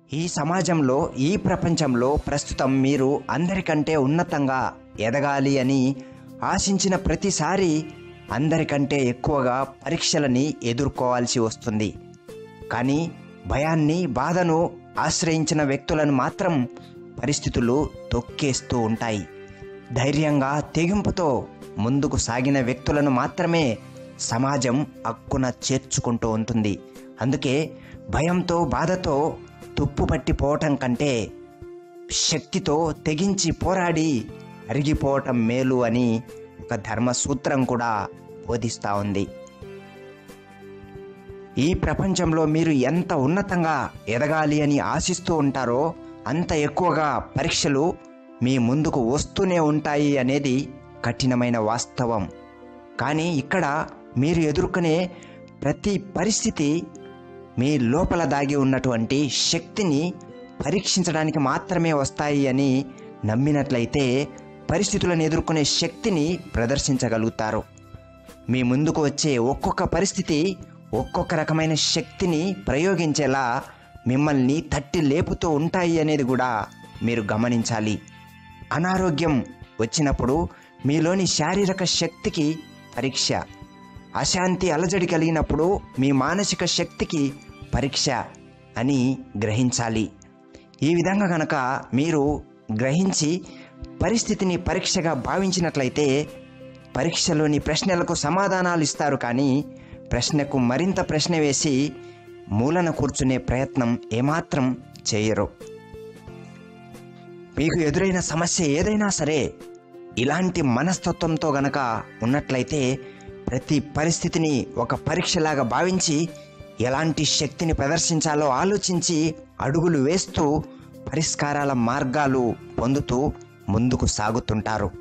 ఈ సమాజంలో ఈ ప్రపంచంలో ప్రస్తుతం మీరు అందరికంటే ఉన్నతంగా ఎదగాలి అని ఆశించిన ప్రతిసారి అందరికంటే ఎక్కువగా పరీక్షలని ఎదుర్కోవాల్సి వస్తుంది కానీ భయాన్ని బాధను ఆశ్రయించిన వ్యక్తులను మాత్రం పరిస్థితులు తొక్కేస్తూ ఉంటాయి ధైర్యంగా తెగింపుతో ముందుకు సాగిన వ్యక్తులను మాత్రమే సమాజం అక్కున చేర్చుకుంటూ ఉంటుంది అందుకే భయంతో బాధతో తుప్పు పట్టిపోవటం కంటే శక్తితో తెగించి పోరాడి అరిగిపోవటం మేలు అని ఒక ధర్మ సూత్రం కూడా బోధిస్తూ ఉంది ఈ ప్రపంచంలో మీరు ఎంత ఉన్నతంగా ఎదగాలి అని ఆశిస్తూ ఉంటారో అంత ఎక్కువగా పరీక్షలు మీ ముందుకు వస్తూనే ఉంటాయి అనేది కఠినమైన వాస్తవం కానీ ఇక్కడ మీరు ఎదుర్కొనే ప్రతి పరిస్థితి మీ లోపల దాగి ఉన్నటువంటి శక్తిని పరీక్షించడానికి మాత్రమే వస్తాయి అని నమ్మినట్లయితే పరిస్థితులను ఎదుర్కొనే శక్తిని ప్రదర్శించగలుగుతారు మీ ముందుకు వచ్చే ఒక్కొక్క పరిస్థితి ఒక్కొక్క రకమైన శక్తిని ప్రయోగించేలా మిమ్మల్ని తట్టి లేపుతూ ఉంటాయి అనేది కూడా మీరు గమనించాలి అనారోగ్యం వచ్చినప్పుడు మీలోని శారీరక శక్తికి పరీక్ష అశాంతి అలజడి కలిగినప్పుడు మీ మానసిక శక్తికి పరీక్ష అని గ్రహించాలి ఈ విధంగా గనక మీరు గ్రహించి పరిస్థితిని పరీక్షగా భావించినట్లయితే పరీక్షలోని ప్రశ్నలకు సమాధానాలు ఇస్తారు కానీ ప్రశ్నకు మరింత ప్రశ్న వేసి మూలన కూర్చునే ప్రయత్నం ఏమాత్రం చేయరు మీకు ఎదురైన సమస్య ఏదైనా సరే ఇలాంటి మనస్తత్వంతో గనక ఉన్నట్లయితే ప్రతి పరిస్థితిని ఒక పరీక్షలాగా భావించి ఎలాంటి శక్తిని ప్రదర్శించాలో ఆలోచించి అడుగులు వేస్తూ పరిష్కారాల మార్గాలు పొందుతూ ముందుకు సాగుతుంటారు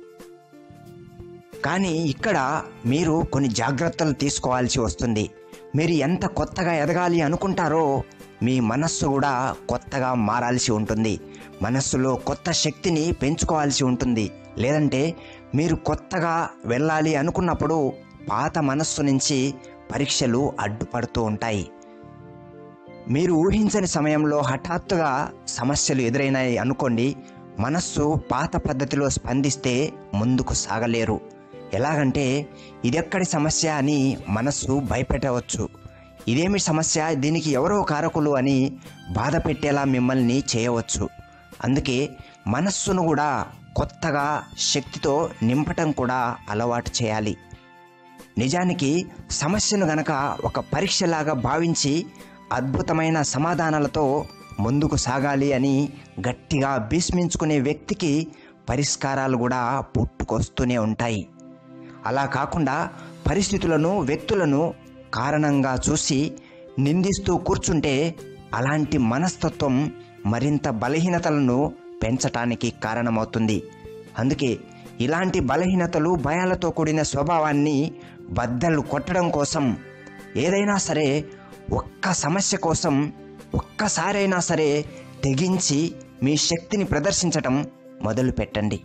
కానీ ఇక్కడ మీరు కొన్ని జాగ్రత్తలు తీసుకోవాల్సి వస్తుంది మీరు ఎంత కొత్తగా ఎదగాలి అనుకుంటారో మీ మనస్సు కూడా కొత్తగా మారాల్సి ఉంటుంది మనస్సులో కొత్త శక్తిని పెంచుకోవాల్సి ఉంటుంది లేదంటే మీరు కొత్తగా వెళ్ళాలి అనుకున్నప్పుడు పాత మనస్సు నుంచి పరీక్షలు అడ్డుపడుతూ ఉంటాయి మీరు ఊహించని సమయంలో హఠాత్తుగా సమస్యలు ఎదురైనాయి అనుకోండి మనస్సు పాత పద్ధతిలో స్పందిస్తే ముందుకు సాగలేరు ఎలాగంటే ఇదెక్కడి సమస్య అని మనస్సు భయపెట్టవచ్చు ఇదేమి సమస్య దీనికి ఎవరో కారకులు అని బాధ పెట్టేలా మిమ్మల్ని చేయవచ్చు అందుకే మనస్సును కూడా కొత్తగా శక్తితో నింపటం కూడా అలవాటు చేయాలి నిజానికి సమస్యను గనక ఒక పరీక్షలాగా భావించి అద్భుతమైన సమాధానాలతో ముందుకు సాగాలి అని గట్టిగా భీష్మించుకునే వ్యక్తికి పరిష్కారాలు కూడా పుట్టుకొస్తూనే ఉంటాయి అలా కాకుండా పరిస్థితులను వ్యక్తులను కారణంగా చూసి నిందిస్తూ కూర్చుంటే అలాంటి మనస్తత్వం మరింత బలహీనతలను పెంచటానికి కారణమవుతుంది అందుకే ఇలాంటి బలహీనతలు భయాలతో కూడిన స్వభావాన్ని బద్దలు కొట్టడం కోసం ఏదైనా సరే ఒక్క సమస్య కోసం ఒక్కసారైనా సరే తెగించి మీ శక్తిని ప్రదర్శించటం మొదలు పెట్టండి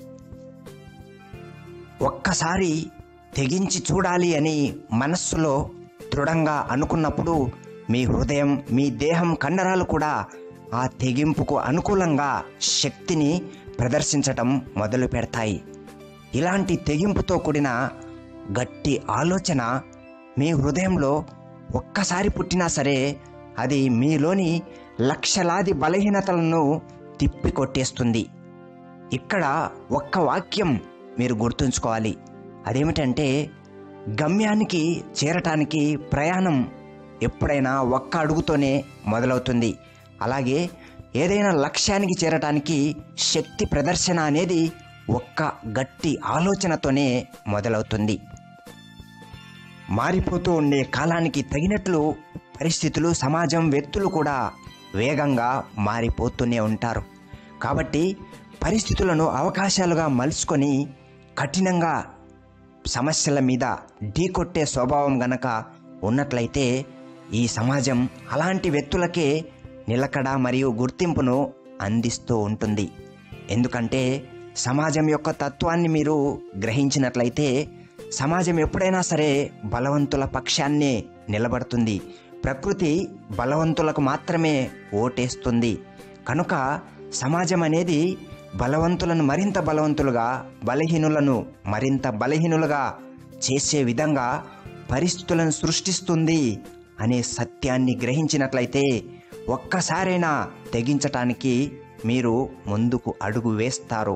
ఒక్కసారి తెగించి చూడాలి అని మనస్సులో దృఢంగా అనుకున్నప్పుడు మీ హృదయం మీ దేహం కండరాలు కూడా ఆ తెగింపుకు అనుకూలంగా శక్తిని ప్రదర్శించటం మొదలు పెడతాయి ఇలాంటి తెగింపుతో కూడిన గట్టి ఆలోచన మీ హృదయంలో ఒక్కసారి పుట్టినా సరే అది మీలోని లక్షలాది బలహీనతలను తిప్పికొట్టేస్తుంది ఇక్కడ ఒక్క వాక్యం మీరు గుర్తుంచుకోవాలి అదేమిటంటే గమ్యానికి చేరటానికి ప్రయాణం ఎప్పుడైనా ఒక్క అడుగుతోనే మొదలవుతుంది అలాగే ఏదైనా లక్ష్యానికి చేరటానికి శక్తి ప్రదర్శన అనేది ఒక్క గట్టి ఆలోచనతోనే మొదలవుతుంది మారిపోతూ ఉండే కాలానికి తగినట్లు పరిస్థితులు సమాజం వ్యక్తులు కూడా వేగంగా మారిపోతూనే ఉంటారు కాబట్టి పరిస్థితులను అవకాశాలుగా మలుచుకొని కఠినంగా సమస్యల మీద ఢీకొట్టే స్వభావం గనక ఉన్నట్లయితే ఈ సమాజం అలాంటి వ్యక్తులకే నిలకడ మరియు గుర్తింపును అందిస్తూ ఉంటుంది ఎందుకంటే సమాజం యొక్క తత్వాన్ని మీరు గ్రహించినట్లయితే సమాజం ఎప్పుడైనా సరే బలవంతుల పక్షాన్నే నిలబడుతుంది ప్రకృతి బలవంతులకు మాత్రమే ఓటేస్తుంది కనుక సమాజం అనేది బలవంతులను మరింత బలవంతులుగా బలహీనులను మరింత బలహీనులుగా చేసే విధంగా పరిస్థితులను సృష్టిస్తుంది అనే సత్యాన్ని గ్రహించినట్లయితే ఒక్కసారైనా తెగించటానికి మీరు ముందుకు అడుగు వేస్తారు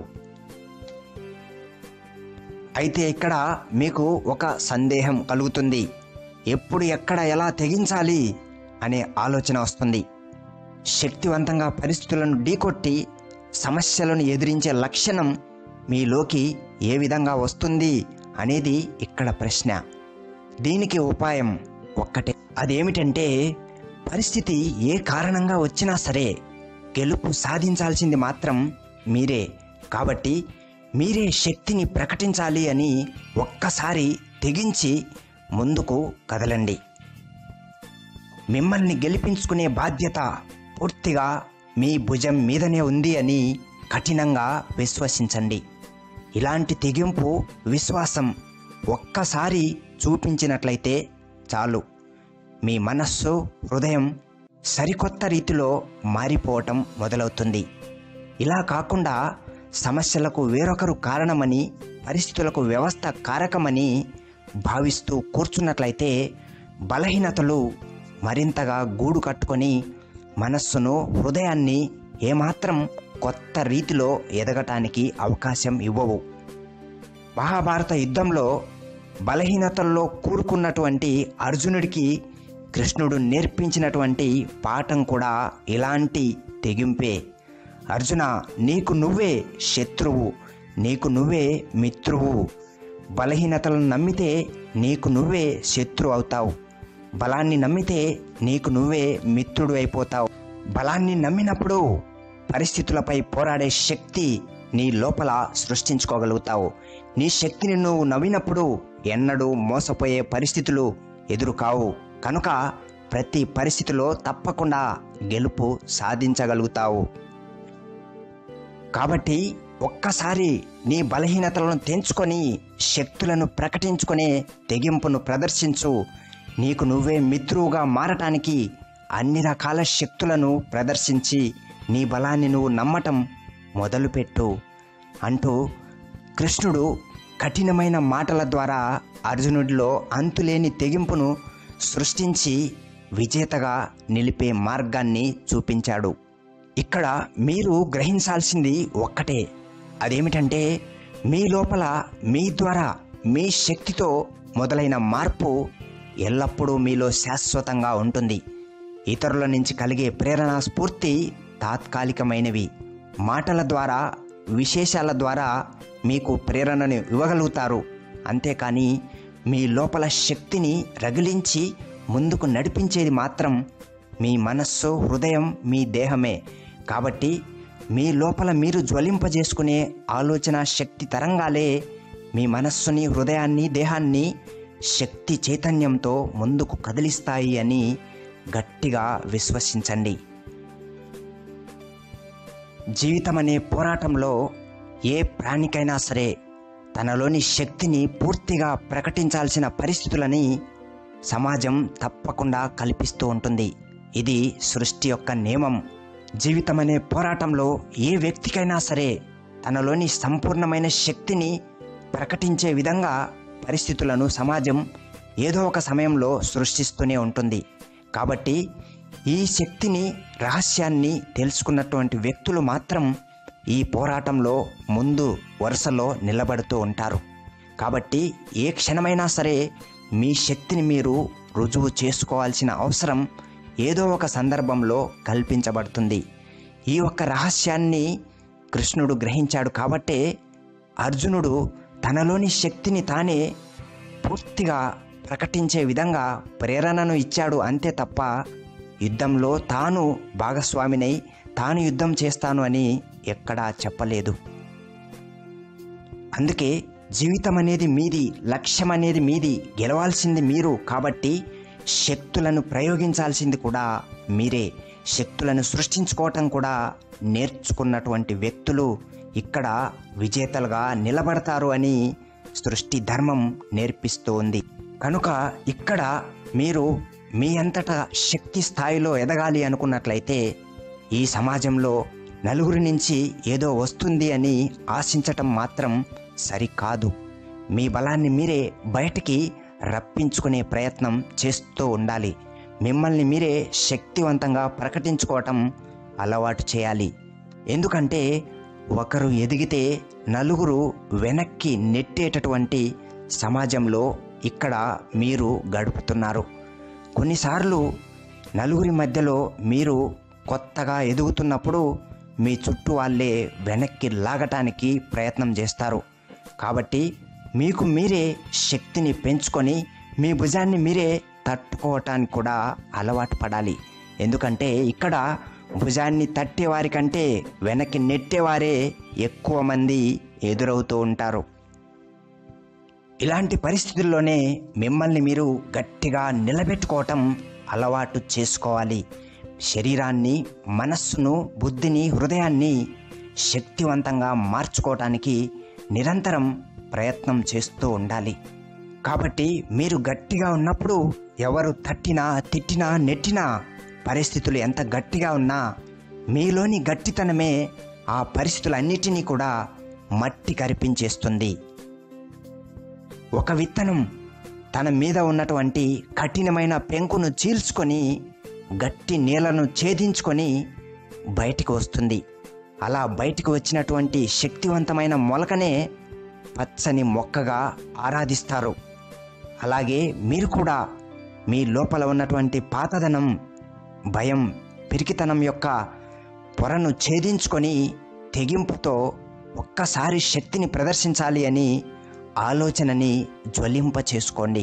అయితే ఇక్కడ మీకు ఒక సందేహం కలుగుతుంది ఎప్పుడు ఎక్కడ ఎలా తెగించాలి అనే ఆలోచన వస్తుంది శక్తివంతంగా పరిస్థితులను ఢీకొట్టి సమస్యలను ఎదిరించే లక్షణం మీలోకి ఏ విధంగా వస్తుంది అనేది ఇక్కడ ప్రశ్న దీనికి ఉపాయం ఒక్కటే అదేమిటంటే పరిస్థితి ఏ కారణంగా వచ్చినా సరే గెలుపు సాధించాల్సింది మాత్రం మీరే కాబట్టి మీరే శక్తిని ప్రకటించాలి అని ఒక్కసారి తెగించి ముందుకు కదలండి మిమ్మల్ని గెలిపించుకునే బాధ్యత పూర్తిగా మీ భుజం మీదనే ఉంది అని కఠినంగా విశ్వసించండి ఇలాంటి తెగింపు విశ్వాసం ఒక్కసారి చూపించినట్లయితే చాలు మీ మనస్సు హృదయం సరికొత్త రీతిలో మారిపోవటం మొదలవుతుంది ఇలా కాకుండా సమస్యలకు వేరొకరు కారణమని పరిస్థితులకు వ్యవస్థ కారకమని భావిస్తూ కూర్చున్నట్లయితే బలహీనతలు మరింతగా గూడు కట్టుకొని మనస్సును హృదయాన్ని ఏమాత్రం కొత్త రీతిలో ఎదగటానికి అవకాశం ఇవ్వవు మహాభారత యుద్ధంలో బలహీనతల్లో కూరుకున్నటువంటి అర్జునుడికి కృష్ణుడు నేర్పించినటువంటి పాఠం కూడా ఇలాంటి తెగింపే అర్జున నీకు నువ్వే శత్రువు నీకు నువ్వే మిత్రువు బలహీనతలను నమ్మితే నీకు నువ్వే శత్రువు అవుతావు బలాన్ని నమ్మితే నీకు నువ్వే మిత్రుడు అయిపోతావు బలాన్ని నమ్మినప్పుడు పరిస్థితులపై పోరాడే శక్తి నీ లోపల సృష్టించుకోగలుగుతావు నీ శక్తిని నువ్వు నవ్వినప్పుడు ఎన్నడూ మోసపోయే పరిస్థితులు ఎదురు కావు కనుక ప్రతి పరిస్థితిలో తప్పకుండా గెలుపు సాధించగలుగుతావు కాబట్టి ఒక్కసారి నీ బలహీనతలను తెంచుకొని శక్తులను ప్రకటించుకునే తెగింపును ప్రదర్శించు నీకు నువ్వే మిత్రువుగా మారటానికి అన్ని రకాల శక్తులను ప్రదర్శించి నీ బలాన్ని నువ్వు నమ్మటం మొదలుపెట్టు అంటూ కృష్ణుడు కఠినమైన మాటల ద్వారా అర్జునుడిలో అంతులేని తెగింపును సృష్టించి విజేతగా నిలిపే మార్గాన్ని చూపించాడు ఇక్కడ మీరు గ్రహించాల్సింది ఒక్కటే అదేమిటంటే మీ లోపల మీ ద్వారా మీ శక్తితో మొదలైన మార్పు ఎల్లప్పుడూ మీలో శాశ్వతంగా ఉంటుంది ఇతరుల నుంచి కలిగే ప్రేరణ స్ఫూర్తి తాత్కాలికమైనవి మాటల ద్వారా విశేషాల ద్వారా మీకు ప్రేరణను ఇవ్వగలుగుతారు అంతేకాని మీ లోపల శక్తిని రగిలించి ముందుకు నడిపించేది మాత్రం మీ మనస్సు హృదయం మీ దేహమే కాబట్టి మీ లోపల మీరు జ్వలింపజేసుకునే ఆలోచన శక్తి తరంగాలే మీ మనస్సుని హృదయాన్ని దేహాన్ని శక్తి చైతన్యంతో ముందుకు కదిలిస్తాయి అని గట్టిగా విశ్వసించండి జీవితం అనే పోరాటంలో ఏ ప్రాణికైనా సరే తనలోని శక్తిని పూర్తిగా ప్రకటించాల్సిన పరిస్థితులని సమాజం తప్పకుండా కల్పిస్తూ ఉంటుంది ఇది సృష్టి యొక్క నియమం జీవితం అనే పోరాటంలో ఏ వ్యక్తికైనా సరే తనలోని సంపూర్ణమైన శక్తిని ప్రకటించే విధంగా పరిస్థితులను సమాజం ఏదో ఒక సమయంలో సృష్టిస్తూనే ఉంటుంది కాబట్టి ఈ శక్తిని రహస్యాన్ని తెలుసుకున్నటువంటి వ్యక్తులు మాత్రం ఈ పోరాటంలో ముందు వరుసలో నిలబడుతూ ఉంటారు కాబట్టి ఏ క్షణమైనా సరే మీ శక్తిని మీరు రుజువు చేసుకోవాల్సిన అవసరం ఏదో ఒక సందర్భంలో కల్పించబడుతుంది ఈ ఒక్క రహస్యాన్ని కృష్ణుడు గ్రహించాడు కాబట్టే అర్జునుడు తనలోని శక్తిని తానే పూర్తిగా ప్రకటించే విధంగా ప్రేరణను ఇచ్చాడు అంతే తప్ప యుద్ధంలో తాను భాగస్వామినై తాను యుద్ధం చేస్తాను అని ఎక్కడా చెప్పలేదు అందుకే జీవితం అనేది మీది లక్ష్యం అనేది మీది గెలవాల్సింది మీరు కాబట్టి శక్తులను ప్రయోగించాల్సింది కూడా మీరే శక్తులను సృష్టించుకోవటం కూడా నేర్చుకున్నటువంటి వ్యక్తులు ఇక్కడ విజేతలుగా నిలబడతారు అని సృష్టి ధర్మం నేర్పిస్తూ ఉంది కనుక ఇక్కడ మీరు మీ అంతటా శక్తి స్థాయిలో ఎదగాలి అనుకున్నట్లయితే ఈ సమాజంలో నలుగురి నుంచి ఏదో వస్తుంది అని ఆశించటం మాత్రం సరికాదు మీ బలాన్ని మీరే బయటికి రప్పించుకునే ప్రయత్నం చేస్తూ ఉండాలి మిమ్మల్ని మీరే శక్తివంతంగా ప్రకటించుకోవటం అలవాటు చేయాలి ఎందుకంటే ఒకరు ఎదిగితే నలుగురు వెనక్కి నెట్టేటటువంటి సమాజంలో ఇక్కడ మీరు గడుపుతున్నారు కొన్నిసార్లు నలుగురి మధ్యలో మీరు కొత్తగా ఎదుగుతున్నప్పుడు మీ చుట్టూ వాళ్ళే వెనక్కి లాగటానికి ప్రయత్నం చేస్తారు కాబట్టి మీకు మీరే శక్తిని పెంచుకొని మీ భుజాన్ని మీరే తట్టుకోవటానికి కూడా అలవాటు పడాలి ఎందుకంటే ఇక్కడ భుజాన్ని తట్టేవారి కంటే వెనక్కి నెట్టేవారే ఎక్కువ మంది ఎదురవుతూ ఉంటారు ఇలాంటి పరిస్థితుల్లోనే మిమ్మల్ని మీరు గట్టిగా నిలబెట్టుకోవటం అలవాటు చేసుకోవాలి శరీరాన్ని మనస్సును బుద్ధిని హృదయాన్ని శక్తివంతంగా మార్చుకోవటానికి నిరంతరం ప్రయత్నం చేస్తూ ఉండాలి కాబట్టి మీరు గట్టిగా ఉన్నప్పుడు ఎవరు తట్టినా తిట్టినా నెట్టినా పరిస్థితులు ఎంత గట్టిగా ఉన్నా మీలోని గట్టితనమే ఆ పరిస్థితులన్నిటినీ కూడా మట్టి కరిపించేస్తుంది ఒక విత్తనం తన మీద ఉన్నటువంటి కఠినమైన పెంకును చీల్చుకొని గట్టి నీళ్లను ఛేదించుకొని బయటికి వస్తుంది అలా బయటికి వచ్చినటువంటి శక్తివంతమైన మొలకనే పచ్చని మొక్కగా ఆరాధిస్తారు అలాగే మీరు కూడా మీ లోపల ఉన్నటువంటి పాతదనం భయం పిరికితనం యొక్క పొరను ఛేదించుకొని తెగింపుతో ఒక్కసారి శక్తిని ప్రదర్శించాలి అని ఆలోచనని జ్వలింప చేసుకోండి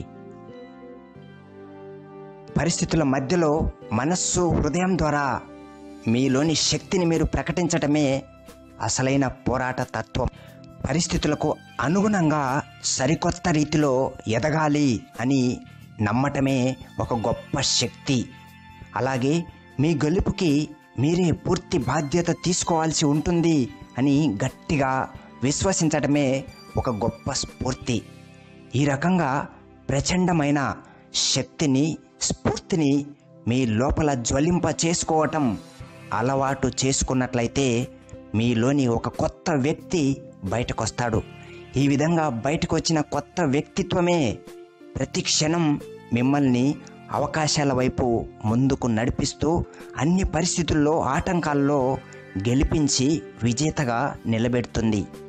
పరిస్థితుల మధ్యలో మనస్సు హృదయం ద్వారా మీలోని శక్తిని మీరు ప్రకటించటమే అసలైన పోరాట తత్వం పరిస్థితులకు అనుగుణంగా సరికొత్త రీతిలో ఎదగాలి అని నమ్మటమే ఒక గొప్ప శక్తి అలాగే మీ గెలుపుకి మీరే పూర్తి బాధ్యత తీసుకోవాల్సి ఉంటుంది అని గట్టిగా విశ్వసించటమే ఒక గొప్ప స్ఫూర్తి ఈ రకంగా ప్రచండమైన శక్తిని స్ఫూర్తిని మీ లోపల జ్వలింప చేసుకోవటం అలవాటు చేసుకున్నట్లయితే మీలోని ఒక కొత్త వ్యక్తి బయటకొస్తాడు ఈ విధంగా బయటకు వచ్చిన కొత్త వ్యక్తిత్వమే ప్రతి క్షణం మిమ్మల్ని అవకాశాల వైపు ముందుకు నడిపిస్తూ అన్ని పరిస్థితుల్లో ఆటంకాల్లో గెలిపించి విజేతగా నిలబెడుతుంది